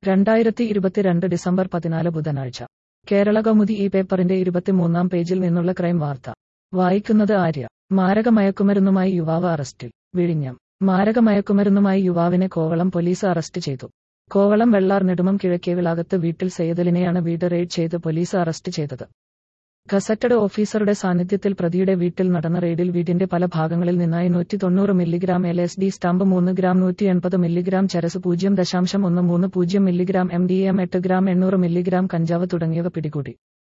രണ്ടായിരത്തി ഇരുപത്തിരണ്ട് ഡിസംബർ പതിനാല് ബുധനാഴ്ച കേരള കൗമുദി ഈ പേപ്പറിന്റെ ഇരുപത്തിമൂന്നാം പേജിൽ നിന്നുള്ള ക്രൈം വാർത്ത വായിക്കുന്നത് ആര്യ മാരകമയക്കുമരുന്നുമായി യുവാവ് അറസ്റ്റിൽ വിഴിഞ്ഞം മാരകമയക്കുമരുന്നുമായി യുവാവിനെ കോവളം പോലീസ് അറസ്റ്റ് ചെയ്തു കോവളം വെള്ളാർ നെടുമം കിഴക്കേവിളാകത്ത് വീട്ടിൽ സയ്യദലിനെയാണ് വീട് റെയ്ഡ് ചെയ്ത് പോലീസ് അറസ്റ്റ് ചെയ്തത് ഗസറ്റഡ് ഓഫീസറുടെ സാന്നിധ്യത്തിൽ പ്രതിയുടെ വീട്ടിൽ നടന്ന റെയ്ഡിൽ വീടിന്റെ പല ഭാഗങ്ങളിൽ നിന്നായി നൂറ്റി തൊണ്ണൂറ് milligram L S D stamp മൂന്ന് ഗ്രാം നൂറ്റി എൺപത് മില്ലിഗ്രാം ചരസ് പൂജ്യം ദശാംശം ഒന്ന് മൂന്ന് പൂജ്യം മില്ലിഗ്രാം എം ഡി എം എട്ട് ഗ്രാം എണ്ണൂറ് മില്ലിഗ്രാം കഞ്ചാവ് തുടങ്ങിയവ പിടികൂടി